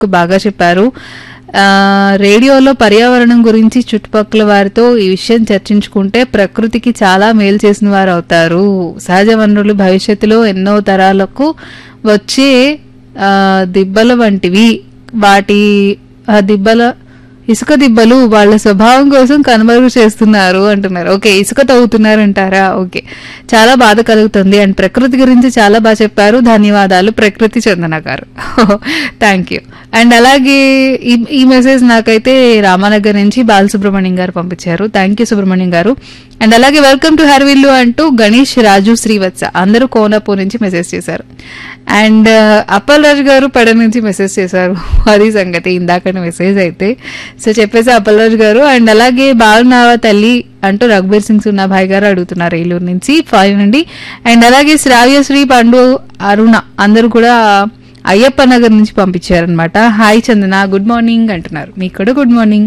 బాగా చెప్పారు ఆ, రేడియోలో పర్యావరణం గురించి చుట్టుపక్కల వారితో ఈ విషయం చర్చించుకుంటే ప్రకృతికి చాలా మేలు చేసిన వారు అవుతారు సహజ వనరులు భవిష్యత్తులో ఎన్నో తరాలకు వచ్చే ఆ, దిబ్బల వంటివి వాటి ఆ దిబ్బల ఇసుక దిబ్బలు వాళ్ళ స్వభావం కోసం కనుమరుగు చేస్తున్నారు అంటున్నారు ఓకే ఇసుక తవ్వుతున్నారు అంటారా ఓకే చాలా బాధ కలుగుతుంది అండ్ ప్రకృతి గురించి చాలా బాగా చెప్పారు ధన్యవాదాలు ప్రకృతి చందన గారు థ్యాంక్ యూ అండ్ అలాగే ఈ ఈ మెసేజ్ నాకైతే రామానగర్ నుంచి బాలసుబ్రహ్మణ్యం గారు పంపించారు థ్యాంక్ యూ సుబ్రహ్మణ్యం గారు అండ్ అలాగే వెల్కమ్ టు హర్విల్లు అంటూ గణేష్ రాజు శ్రీవత్స అందరూ కోనపూర్ నుంచి మెసేజ్ చేశారు అండ్ అప్పల్ రాజు గారు పెడ నుంచి మెసేజ్ చేశారు అది సంగతి ఇందాక మెసేజ్ అయితే సో చెప్పేసి అప్పల్ రాజు గారు అండ్ అలాగే బాగున్నావా తల్లి అంటూ రఘుబీర్ సింగ్ సున్నాభాయ్ గారు అడుగుతున్నారు ఏలూరు నుంచి ఫైవ్ నుండి అండ్ అలాగే శ్రావ్యశ్రీ పండు అరుణ అందరూ కూడా అయ్యప్ప నగర్ నుంచి పంపించారనమాట హాయ్ చందన గుడ్ మార్నింగ్ అంటున్నారు మీకు కూడా గుడ్ మార్నింగ్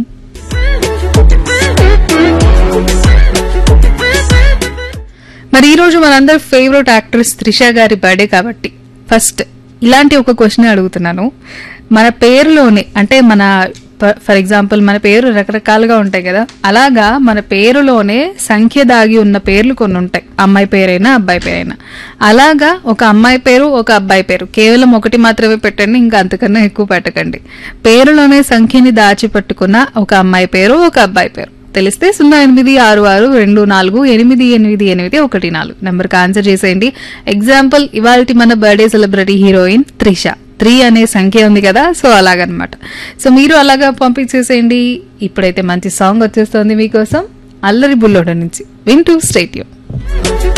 మరి ఈ రోజు మనందరి ఫేవరెట్ యాక్ట్రెస్ త్రిష గారి బర్త్డే కాబట్టి ఫస్ట్ ఇలాంటి ఒక క్వశ్చన్ అడుగుతున్నాను మన పేరులోనే అంటే మన ఫర్ ఎగ్జాంపుల్ మన పేరు రకరకాలుగా ఉంటాయి కదా అలాగా మన పేరులోనే సంఖ్య దాగి ఉన్న పేర్లు కొన్ని ఉంటాయి అమ్మాయి పేరైనా అబ్బాయి పేరైనా అలాగా ఒక అమ్మాయి పేరు ఒక అబ్బాయి పేరు కేవలం ఒకటి మాత్రమే పెట్టండి ఇంకా అంతకన్నా ఎక్కువ పెట్టకండి పేరులోనే సంఖ్యని దాచిపెట్టుకున్న ఒక అమ్మాయి పేరు ఒక అబ్బాయి పేరు తెలిస్తే సున్నా ఎనిమిది ఆరు ఆరు రెండు నాలుగు ఎనిమిది ఎనిమిది ఎనిమిది ఒకటి నాలుగు నెంబర్కి ఆన్సర్ చేసేయండి ఎగ్జాంపుల్ ఇవాళ మన birthday celebrity heroine Trisha three అనే సంఖ్య ఉంది కదా సో అలాగనమాట సో మీరు అలాగా పంపించేసేయండి ఇప్పుడైతే మంచి సాంగ్ వచ్చేస్తుంది మీకోసం అల్లరి బుల్లోడ నుంచి వింటూ స్టేట్